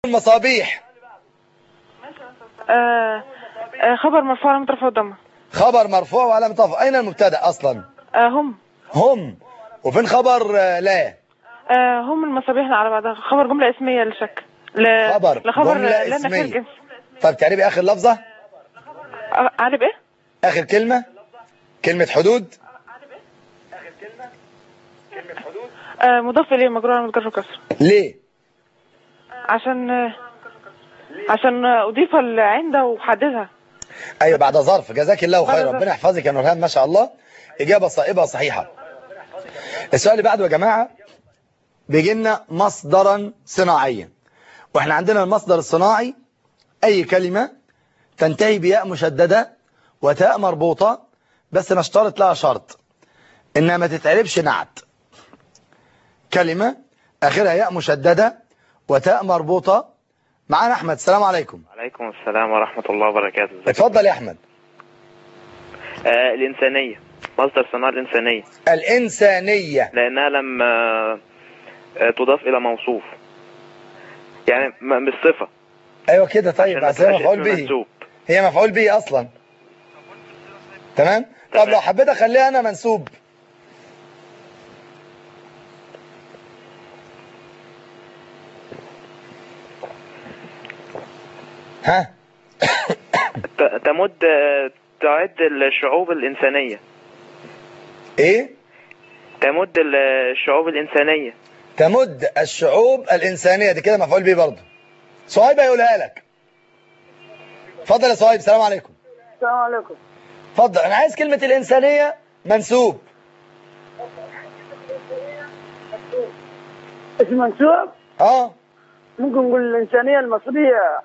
المصابيح آه آه خبر مرفوع على مترفع الضمة خبر مرفوع وعلامة رفعه أين المبتدأ أصلا آه هم هم وفين خبر آه، لا آه هم المصابيح على بعضها خبر جملة اسمية لشك ل... خبر لخبر جملة لا نفي اسمية. الجنس طب تعرفي آخر لفظة آه عارف ايه؟ آخر كلمة كلمة حدود آه مضاف اليه مجرور على متجر كسر ليه عشان آه عشان آه، اضيف العنده وحددها أيوة بعد ظرف جزاك الله بعد خير ظرف. ربنا يحفظك يا نورهان ما شاء الله إجابة صائبة صحيحة السؤال اللي بعده يا جماعة بيجي لنا مصدرا صناعيا واحنا عندنا المصدر الصناعي أي كلمة تنتهي بياء مشددة وتاء مربوطة بس نشترط لها شرط إنها ما تتعربش نعت كلمة آخرها ياء مشددة وتاء مربوطة معانا أحمد السلام عليكم عليكم السلام ورحمة الله وبركاته ازيك؟ اتفضل يا أحمد آه الإنسانية مصدر صناعة الإنسانية الإنسانية لأنها لما آه تضاف إلى موصوف يعني م- مش صفة أيوة كده طيب عشان ما بس هي تبقاش مفعول اسم به منسوب هي مفعول به أصلا تمام طب تمام. لو حبيت أخليها أنا منسوب ها ت- تمد آه، تعد الشعوب الإنسانية ايه تمد ال- الشعوب الإنسانية تمد الشعوب الإنسانية دي كده مفعول به برضه صهيب هيقولها لك اتفضل يا صهيب السلام عليكم السلام عليكم اتفضل انا عايز كلمة الإنسانية منسوب اسم منسوب اه ممكن نقول الإنسانية المصرية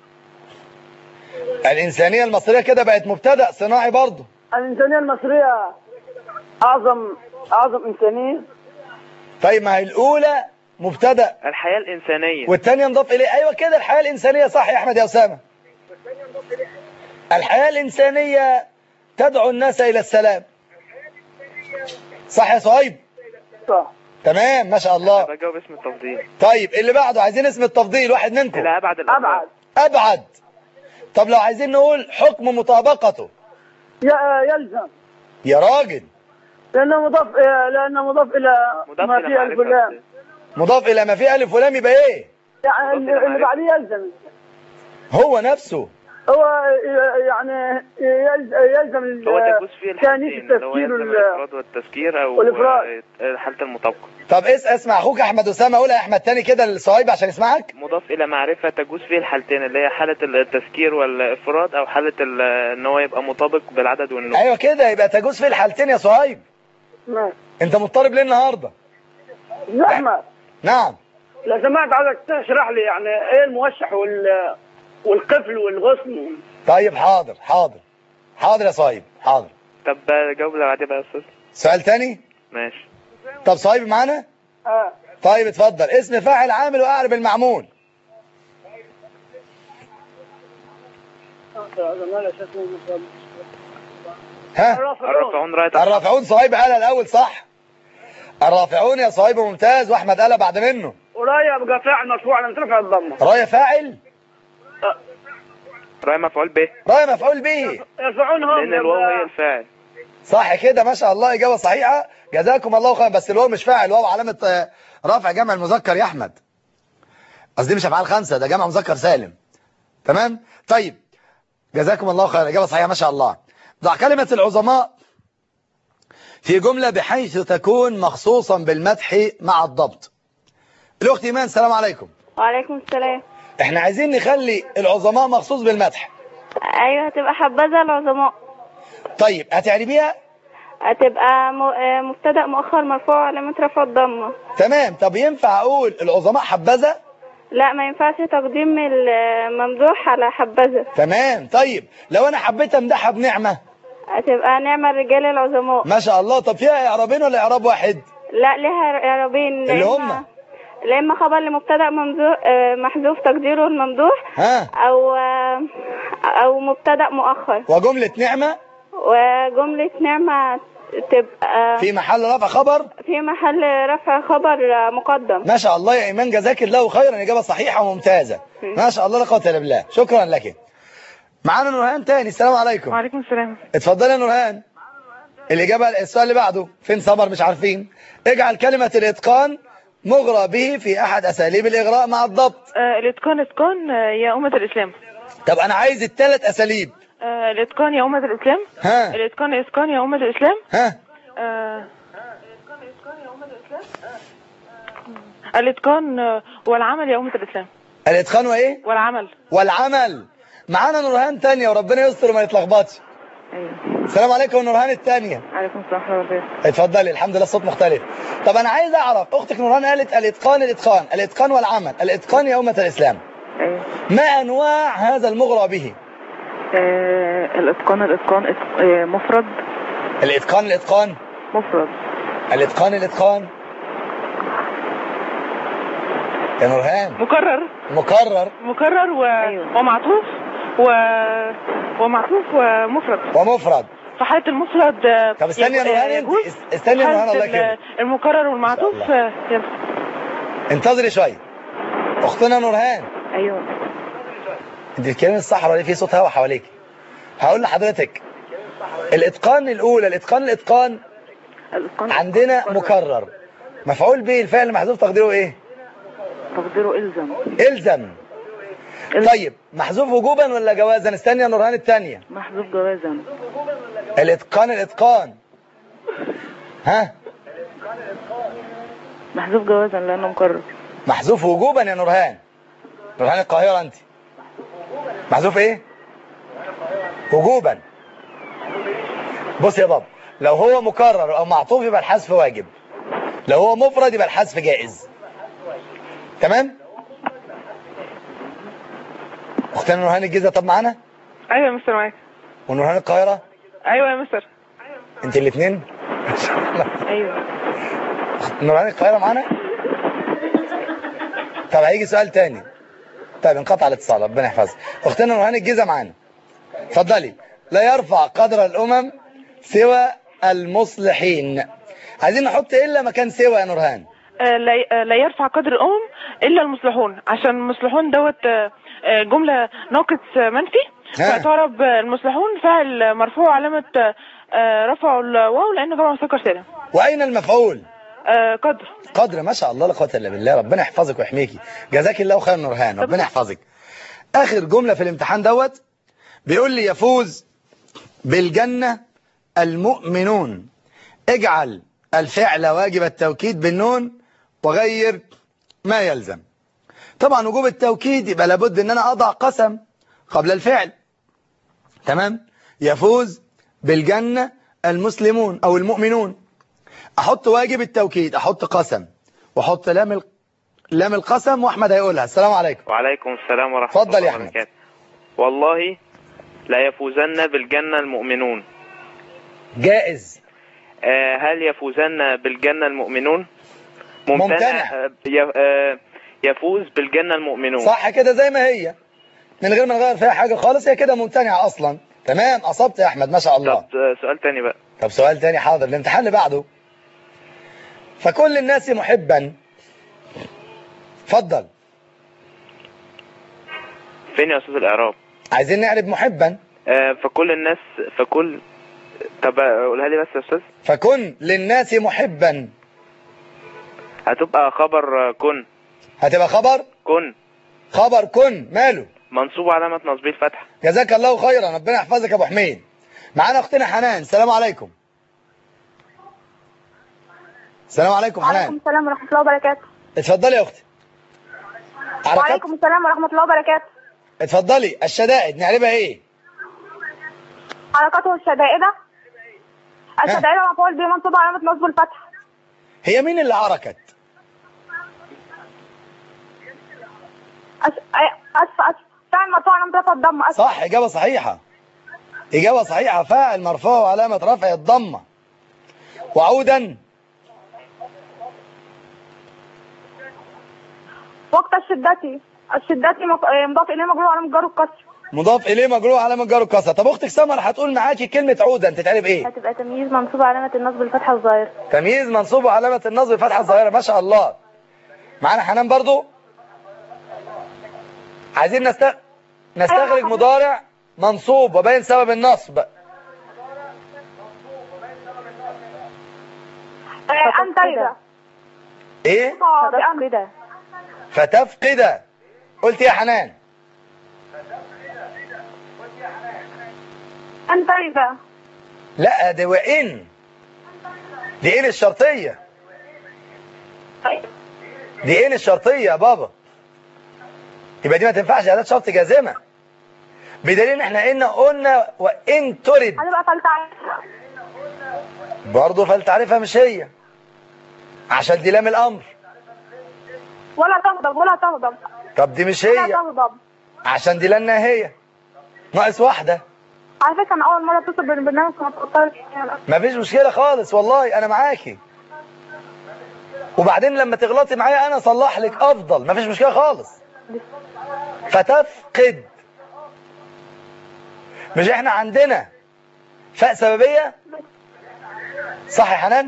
الإنسانية المصرية كده بقت مبتدأ صناعي برضه الإنسانية المصرية أعظم أعظم إنسانية طيب ما هي الأولى مبتدأ الحياة الإنسانية والثانية نضاف إليه أيوة كده الحياة الإنسانية صح يا أحمد يا أسامة الحياة الإنسانية تدعو الناس إلى السلام صح يا صهيب صح تمام ما شاء الله بجاوب اسم التفضيل طيب اللي بعده عايزين اسم التفضيل واحد منكم إلى أبعد الأبعد أبعد أبعد طب لو عايزين نقول حكم مطابقته ي- يلزم يا راجل لأنه مضاف لأنه مضاف إلى مضاف ما إلى فيه ألف ولام معرفة مضاف إلى ما فيه ألف ولام يبقى إيه يعني مضاف إلى اللي بعديه يلزم هو نفسه هو ي- يعني يلز- يلزم ال- هو تجوز فيه تانيث الحالتين اللي هو التفكير يلزم وال- الإفراد والتذكير أو والإفراد. آه، حالة المطابقة طب اس اسمع أخوك أحمد أسامة قولها يا أحمد تاني كده للصهيب عشان يسمعك مضاف إلى معرفة تجوز فيه الحالتين اللي هي حالة التذكير والإفراد أو حالة ال- إن هو يبقى مطابق بالعدد والنوع أيوة كده يبقى تجوز في الحالتين يا صهيب ماشي. أنت مضطرب ليه النهاردة زحمة نعم لو سمحت عايزك تشرح لي يعني ايه الموشح وال والقفل والغصن طيب حاضر حاضر حاضر يا صهيب حاضر طب بقى جاوب اللي بعديه بقى يا أستاذ سؤال تاني ماشي طب صهيب معانا اه طيب اتفضل اسم فاعل عامل واعرب المعمول ها الرافعون راية الرافعون صهيب قالها الاول صح الرافعون يا صهيب ممتاز واحمد قالها بعد منه ورايا بقى فاعل مرفوع على ترفع الضمه رايه فاعل راية مفعول به رايه مفعول به يرفعونهم لأن الواو هي الفاعل صح كده ما شاء الله اجابه صحيحه جزاكم الله خير بس الواو مش فاعل الواو علامه آه، رفع جمع المذكر يا احمد قصدي مش افعال خمسه ده جمع مذكر سالم تمام طيب جزاكم الله خير اجابه صحيحه ما شاء الله ضع كلمه العظماء في جمله بحيث تكون مخصوصا بالمدح مع الضبط الاخت ايمان السلام عليكم وعليكم السلام احنا عايزين نخلي العظماء مخصوص بالمدح ايوه هتبقى حبذا العظماء طيب هتعربيها هتبقى م- آه، مبتدا مؤخر مرفوع علامه رفع الضمه تمام طب ينفع اقول العظماء حبذا لا ما ينفعش تقديم الممدوح على حبذا تمام طيب لو انا حبيت امدحها بنعمة هتبقى نعم الرجال العظماء ما شاء الله طب فيها اعرابين ولا اعراب واحد لا لها اعرابين اللي لإما- هما؟ لا اما خبر لمبتدا ممدوح آه، محذوف تقديره الممدوح ها او آه، او مبتدا مؤخر وجملة نعمة وجمله نعمه تبقى في محل رفع خبر في محل رفع خبر مقدم ما شاء الله يا إيمان جزاك الله خيرا إجابة صحيحة وممتازة ما شاء الله لا قوة إلا بالله شكرا لك معانا نورهان تاني السلام عليكم وعليكم السلام اتفضلي يا نورهان الإجابة السؤال اللي بعده فين صبر مش عارفين اجعل كلمة الإتقان مغرى به في أحد أساليب الإغراء مع الضبط آه الاتقان اتقان آه، يا أمة الإسلام طب أنا عايز الثلاث أساليب آه الاتقان يا أمة الإسلام ها الاتقان اتقان يا أمة الإسلام ها آه الاتقان آه، والعمل يا أمة الإسلام الإتقان وإيه والعمل والعمل معانا نورهان تانية وربنا يستر وما يتلخبطش السلام عليكم نورهان التانية عليكم السلام ورحمة الله وبركاته اتفضلي الحمد لله الصوت مختلف طب انا عايز اعرف اختك نورهان قالت الاتقان الاتقان الاتقان والعمل الاتقان يا امه الاسلام أيوة. ما انواع هذا المغرى به آه الاتقان الاتقان إت- آه مفرد الاتقان الاتقان مفرد الاتقان الاتقان يا نورهان مكرر مكرر مكرر و... أيوة. ومعطوف و... ومعطوف ومفرد ومفرد في حالة المفرد آه، طب استني يا يبقى- نورهان انت يجوز. است- استني يا في نورهان حالة الله يكرمك ال- المكرر والمعطوف ما شاء آه، يلا انتظري شويه اختنا نورهان ايوه انت بتتكلمي الصح ولا في صوت هوا حواليك هقول لحضرتك الاتقان الاولى الاتقان الاتقان الاتقان عندنا مكرر مفعول به الفعل محذوف تقديره ايه تقديره الزم الزم طيب محذوف وجوبا ولا جوازا استني يا نورهان الثانيه محذوف جوازا الاتقان الاتقان ها محذوف جوازا لانه مكرر محذوف وجوبا يا نورهان نورهان القاهره انت محذوف ايه وجوبا بص يا بابا لو هو مكرر او معطوف يبقى الحذف واجب لو هو مفرد يبقى الحذف جائز تمام اختنا نورهان الجيزه طب معانا ايوه يا مستر معاك ونورهان القاهره ايوه يا مستر انت الاثنين ايوه نورهان القاهره معانا طب هيجي سؤال تاني طيب انقطع الاتصال ربنا يحفظك اختنا نورهان الجيزه معانا اتفضلي لا يرفع قدر الامم سوى المصلحين عايزين نحط الا مكان سوى يا نورهان آه، لا آه، لا يرفع قدر الأمم إلا المصلحون عشان المصلحون دوت آه، آه، جملة ناقص آه، منفي ها. فتعرب آه، المصلحون فاعل مرفوع علامة آه، آه، رفع الواو لأنه جمع مسكر سالم واين المفعول آه، قدر قدر ما شاء الله لا قوه الا بالله ربنا يحفظك ويحميكي جزاك الله خير نورهان ربنا يحفظك اخر جمله في الامتحان دوت بيقول لي يفوز بالجنه المؤمنون اجعل الفعل واجب التوكيد بالنون وغير ما يلزم طبعا وجوب التوكيد يبقى لابد ان انا اضع قسم قبل الفعل تمام يفوز بالجنه المسلمون او المؤمنون احط واجب التوكيد احط قسم واحط لام ال... لام القسم واحمد هيقولها السلام عليكم وعليكم السلام ورحمة اتفضل الله يا أحمد. وبركاته والله لا يفوزن بالجنة المؤمنون جائز آه، هل يفوزن بالجنة المؤمنون ممتنع. آه، ي- آه، يفوز بالجنة المؤمنون صح كده زي ما هي من غير ما نغير فيها حاجه خالص هي كده ممتنعه اصلا تمام اصبت يا احمد ما شاء الله طب آه، سؤال تاني بقى طب سؤال تاني حاضر الامتحان اللي بعده فكل الناس محبا اتفضل فين يا أستاذ الإعراب عايزين نعرب محبا آه، فكل الناس فكل طب آه، قولها لي بس يا أستاذ فكن للناس محبا هتبقى خبر آه، كن هتبقى خبر كن خبر كن ماله منصوب علامة نصبه الفتح جزاك الله خيرا ربنا يحفظك يا ابو حميد معانا اختنا حنان السلام عليكم السلام عليكم وعليكم حنان السلام ورحمة الله وبركاته اتفضلي يا اختي حركات وعليكم السلام ورحمة الله وبركاته اتفضلي الشدائد نعربها ايه حركاته الشدائدة الشدائدة مفعول به منصوب علامة نصب الفتح هي مين اللي عركت أس... أي- أسف أسف فعل مرفوع علامة رفع الضمة أسف صح اجابه صحيحه اجابه صحيحه فاعل مرفوع وعلامه رفع الضمه وعودا وقت الشدة الشدة مف- آه، مضاف إليه مجرور علامة جر الكسر مضاف اليه مجرور علامه جر الكسره طب اختك سمر هتقول معاكي كلمه عودا انت تعرف ايه هتبقى تمييز منصوب علامة النصب الفتحة الظاهرة تمييز منصوب وعلامه النصب الفتحه الظاهره ما شاء الله معانا حنان برضو عايزين نست... نستخرج مضارع منصوب وبين سبب النصب أنت ايه كده فتفقد قلت يا حنان أنت إذا لا ده وإن دي إن الشرطية دي إن الشرطية يا بابا يبقى دي ما تنفعش أداة شرط جازمة بدليل إن إحنا قلنا قلنا وإن ترد هتبقى فلتعرف برضه فلتعرفها مش هي عشان دي لام الأمر ولا تغضب ولا تغضب طب دي مش ولا هي تغضب عشان دي لنا هي ناقص واحدة على فكرة أنا أول مرة أتصل بالبرنامج ما تقطعش مفيش مشكلة خالص والله أنا معاكي وبعدين لما تغلطي معايا أنا أصلح لك أفضل مفيش مشكلة خالص فتفقد مش إحنا عندنا فاء سببية صح يا حنان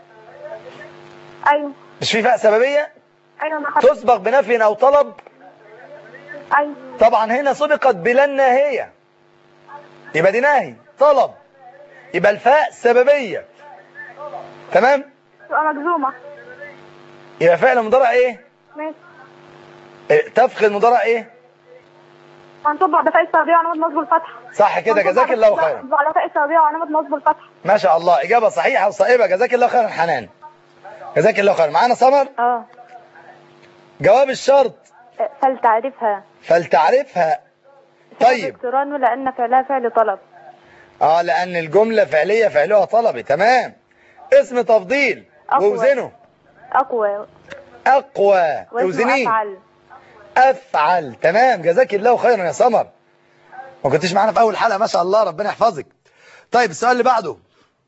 أيوه مش في فاء سببية أيوه أنا خدت تسبق بنفي أو طلب أيوه طبعا هنا سبقت بلا ناهية يبقى دي ناهي طلب يبقى الفاء سببية تمام تبقى مجزومة يبقى فعل مضارع ايه ماشي إيه، تفخذ مضارع ايه منصوب بعد فاء السببية وعلامة نصب الفتحة صح كده منصوب جزاك بعد- الله خيرا بعد فاء السببية وعلامة نصب الفتحة ما شاء الله اجابه صحيحه وصائبه جزاك الله خيرا حنان جزاك الله خيرا معانا سمر اه جواب الشرط فلتعرفها فلتعرفها طيب اقتران لأن فعلها فعل طلب اه لان الجمله فعليه فعلها طلبي تمام اسم تفضيل أقوى. وزنه أقوى اقوى واسمه توزنيه أفعل افعل تمام جزاك الله خيرا يا سمر ما كنتش معانا في اول حلقه ما شاء الله ربنا يحفظك طيب السؤال اللي بعده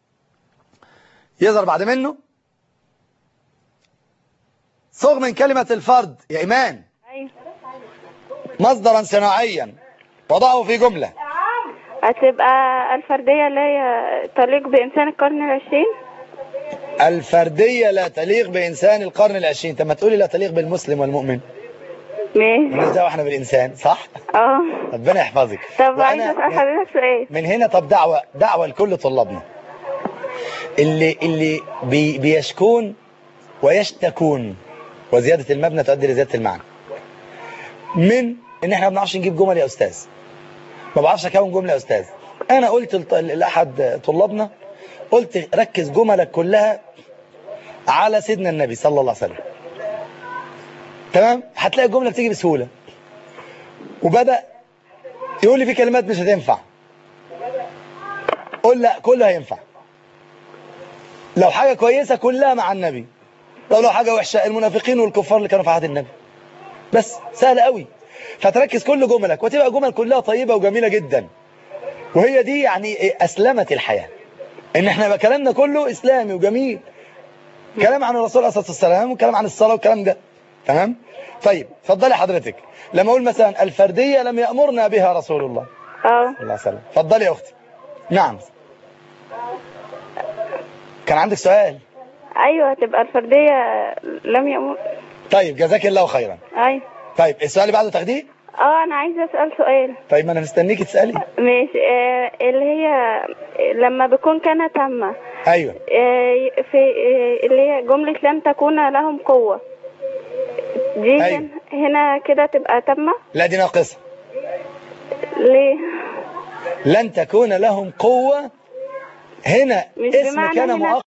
يظهر بعد منه صغ من كلمة الفرد يا إيمان أيوه مصدرا صناعيا وضعه في جملة هتبقى الفردية اللي هي تليق بإنسان القرن العشرين الفردية لا تليق بإنسان القرن العشرين طب ما تقولي لا تليق بالمسلم والمؤمن ماشي مالناش دعوة احنا بالإنسان صح اه ربنا يحفظك طب عايزة وأنا أسأل حضرتك سؤال من هنا طب دعوة دعوة لكل طلابنا اللي اللي بي بيشكون ويشتكون وزيادة المبنى تؤدي لزيادة المعنى من ان احنا ما بنعرفش نجيب جمل يا استاذ ما بعرفش اكون جمله يا استاذ انا قلت لط- لاحد طلابنا قلت ركز جملك كلها على سيدنا النبي صلى الله عليه وسلم تمام هتلاقي الجمله بتيجي بسهوله وبدا يقول لي في كلمات مش هتنفع قول لا كله هينفع لو حاجه كويسه كلها مع النبي طب لو حاجه وحشه المنافقين والكفار اللي كانوا في عهد النبي بس سهل قوي فتركز كل جملك وتبقى جمل كلها طيبة وجميلة جدا وهي دي يعني إيه؟ أسلمت الحياة إن إحنا بقى كلامنا كله إسلامي وجميل كلام عن الرسول عليه الصلاة والسلام وكلام عن الصلاة والكلام ده تمام طيب اتفضلي حضرتك لما أقول مثلا الفردية لم يأمرنا بها رسول الله اه صلى الله عليه وسلم اتفضلي يا أختي نعم كان عندك سؤال ايوه هتبقى الفردية لم يأمر طيب جزاك الله خيرا ايوه طيب السؤال اللي بعده تاخديه اه انا عايزة اسأل سؤال طيب ما أنا مستنيكي تسألي ماشي آه اللي هي لما بيكون كان تامة أيوه آه في آه اللي هي جملة لن تكون لهم قوة دي أيوة. هن- هنا كده تبقى تامة لا دي ناقصة ليه لن تكون لهم قوة هنا مش اسم بمعنى كان هنا- مؤخر